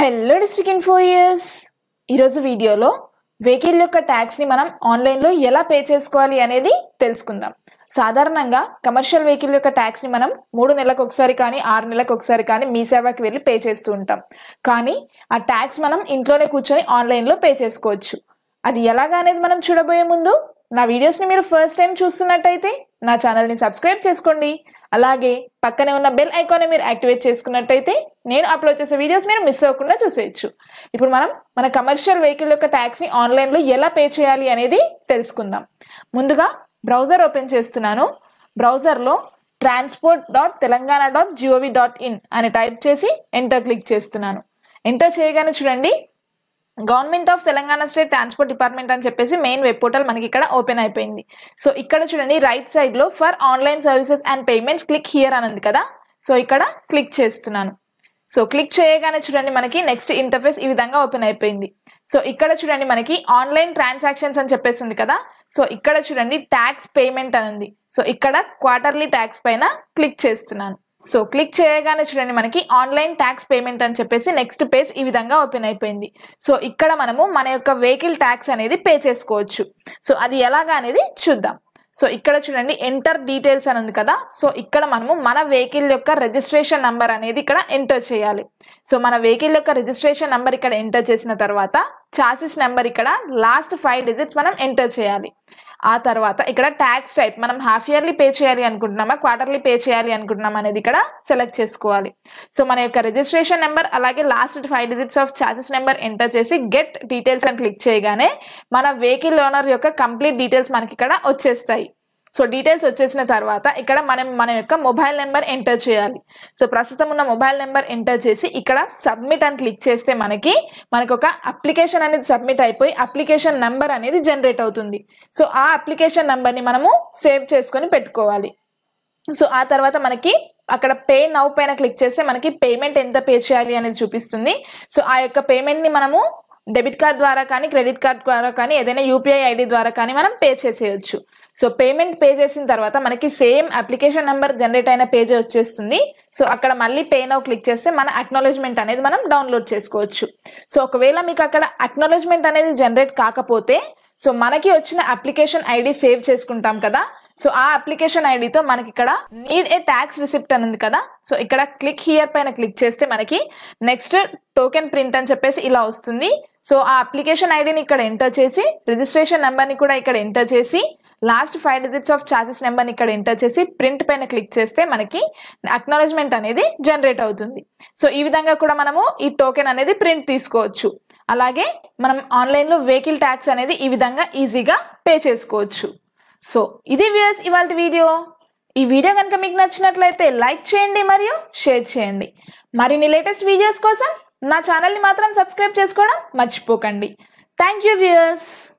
hello district info years ఈరోజు వీడియోలో vehicle యొక్క ట్యాక్స్ని మనం ఆన్లైన్లో ఎలా పే చేసుకోవాలి అనేది తెలుసుకుందాం సాధారణంగా కమర్షియల్ వెహికల్ యొక్క ట్యాక్స్ని మనం మూడు నెలలకు ఒకసారి కానీ ఆరు నెలలకు ఒకసారి కానీ మీ సేవకి వెళ్ళి పే చేస్తూ ఉంటాం కానీ ఆ ట్యాక్స్ మనం ఇంట్లోనే కూర్చొని ఆన్లైన్లో పే చేసుకోవచ్చు అది ఎలాగా అనేది మనం చూడబోయే ముందు నా వీడియోస్ని మీరు ఫస్ట్ టైం చూస్తున్నట్టయితే నా ఛానల్ని సబ్స్క్రైబ్ చేసుకోండి అలాగే పక్కనే ఉన్న బెల్ ఐకాన్ని మీరు యాక్టివేట్ చేసుకున్నట్టయితే నేను అప్లోడ్ చేసే వీడియోస్ మీరు మిస్ అవ్వకుండా చూసేయచ్చు ఇప్పుడు మనం మన కమర్షియల్ వెహికల్ యొక్క ట్యాక్స్ని ఆన్లైన్లో ఎలా పే చేయాలి అనేది తెలుసుకుందాం ముందుగా బ్రౌజర్ ఓపెన్ చేస్తున్నాను బ్రౌజర్లో transport dot Telangana dot GOV dot in అని టైప్ చేసి ఎంటర్ క్లిక్ చేస్తున్నాను ఎంటర్ చేయగానే చూడండి government of Telangana state transport department అని చెప్పేసి మెయిన్ వెబ్ పోర్టల్ మనకి ఇక్కడ ఓపెన్ అయిపోయింది సో ఇక్కడ చూడండి రైట్ సైడ్ లో for online services and payments click here అని ఉంది కదా సో ఇక్కడ క్లిక్ చేస్తున్నాను సో క్లిక్ చేయగానే చూడండి మనకి నెక్స్ట్ ఇంటర్ఫేస్ ఈ విధంగా ఓపెన్ అయిపోయింది సో ఇక్కడ చూడండి మనకి ఆన్లైన్ ట్రాన్సాక్షన్స్ అని చెప్పేసి ఉంది కదా సో ఇక్కడ చూడండి ట్యాక్స్ పేమెంట్ అని ఉంది సో ఇక్కడ క్వార్టర్లీ ట్యాక్స్ పైన క్లిక్ చేస్తున్నాను సో క్లిక్ చేయగానే చూడండి మనకి ఆన్లైన్ ట్యాక్స్ పేమెంట్ అని చెప్పేసి నెక్స్ట్ పేజ్ ఈ విధంగా ఓపెన్ అయిపోయింది సో ఇక్కడ మనము మన యొక్క వెహికల్ ట్యాక్స్ అనేది పే చేసుకోవచ్చు సో అది ఎలాగా అనేది చూద్దాం సో ఇక్కడ చూడండి ఎంటర్ డీటెయిల్స్ అని ఉంది కదా సో ఇక్కడ మనము మన వెహికల్ యొక్క రిజిస్ట్రేషన్ నంబర్ అనేది ఇక్కడ ఎంటర్ చేయాలి సో మన వెహికల్ యొక్క రిజిస్ట్రేషన్ నంబర్ ఇక్కడ ఎంటర్ చేసిన తర్వాత చాసిస్ నెంబర్ ఇక్కడ లాస్ట్ ఫైవ్ డిజిట్స్ మనం ఎంటర్ చేయాలి ఆ తర్వాత ఇక్కడ ట్యాక్స్ టైప్ మనం హాఫ్ ఇయర్లీ పే చేయాలి అనుకుంటున్నామా క్వార్టర్లీ పే చేయాలి అనుకుంటున్నాం అనేది ఇక్కడ సెలెక్ట్ చేసుకోవాలి సో మన యొక్క రిజిస్ట్రేషన్ నెంబర్ అలాగే last five digits of charges number enter చేసి గెట్ డీటెయిల్స్ అని క్లిక్ చేయగానే మన వెహికల్ ఓనర్ యొక్క కంప్లీట్ డీటెయిల్స్ మనకి ఇక్కడ వచ్చేస్తాయి సో డీటెయిల్స్ వచ్చేసిన తర్వాత ఇక్కడ మనం మన యొక్క మొబైల్ నెంబర్ ఎంటర్ చేయాలి సో ప్రస్తుతం ఉన్న మొబైల్ నెంబర్ ఎంటర్ చేసి ఇక్కడ సబ్మిట్ అని క్లిక్ చేస్తే మనకి మనకు ఒక అప్లికేషన్ అనేది సబ్మిట్ అయిపోయి అప్లికేషన్ నెంబర్ అనేది జనరేట్ అవుతుంది సో ఆ అప్లికేషన్ నెంబర్ని మనము సేవ్ చేసుకొని పెట్టుకోవాలి సో ఆ తర్వాత మనకి అక్కడ పే నౌ పైన క్లిక్ చేస్తే మనకి పేమెంట్ ఎంత పే చేయాలి అనేది చూపిస్తుంది సో ఆ యొక్క పేమెంట్ని మనము డెబిట్ కార్డ్ ద్వారా కానీ క్రెడిట్ కార్డ్ ద్వారా కానీ ఏదైనా యూపీఐ ఐడి ద్వారా కానీ మనం పే చేసేయచ్చు సో పేమెంట్ పే చేసిన తర్వాత మనకి సేమ్ అప్లికేషన్ నెంబర్ జనరేట్ అయిన పేజ్ వచ్చేస్తుంది సో అక్కడ మళ్ళీ పే నౌ క్లిక్ చేస్తే మన అక్నాలజ్మెంట్ అనేది మనం డౌన్లోడ్ చేసుకోవచ్చు సో ఒకవేళ మీకు అక్కడ అక్నాలజ్మెంట్ అనేది జనరేట్ కాకపోతే సో మనకి వచ్చిన అప్లికేషన్ ఐడి సేవ్ చేసుకుంటాం కదా సో ఆ అప్లికేషన్ ఐడితో మనకి ఇక్కడ నీడ్ ఏ ట్యాక్స్ రిసిప్ట్ అని ఉంది కదా సో ఇక్కడ క్లిక్ హియర్ పైన క్లిక్ చేస్తే మనకి నెక్స్ట్ టోకెన్ ప్రింట్ అని చెప్పేసి ఇలా వస్తుంది సో ఆ అప్లికేషన్ ఐడిని ఇక్కడ ఎంటర్ చేసి రిజిస్ట్రేషన్ నెంబర్ని కూడా ఇక్కడ ఎంటర్ చేసి last five digits of charges నెంబర్ని ఇక్కడ ఎంటర్ చేసి ప్రింట్ పైన క్లిక్ చేస్తే మనకి అక్నాలజ్మెంట్ అనేది జనరేట్ అవుతుంది సో ఈ విధంగా కూడా మనము ఈ టోకెన్ అనేది ప్రింట్ తీసుకోవచ్చు అలాగే మనం ఆన్లైన్లో వెహికల్ ట్యాక్స్ అనేది ఈ విధంగా ఈజీగా పే చేసుకోవచ్చు సో ఇది వ్యూయర్స్ ఇవాళ వీడియో ఈ వీడియో కనుక మీకు నచ్చినట్లయితే లైక్ చేయండి మరియు షేర్ చేయండి మరిన్ని లేటెస్ట్ వీడియోస్ కోసం నా ఛానల్ని మాత్రం సబ్స్క్రైబ్ చేసుకోవడం మర్చిపోకండి థ్యాంక్ యూ వ్యూయర్స్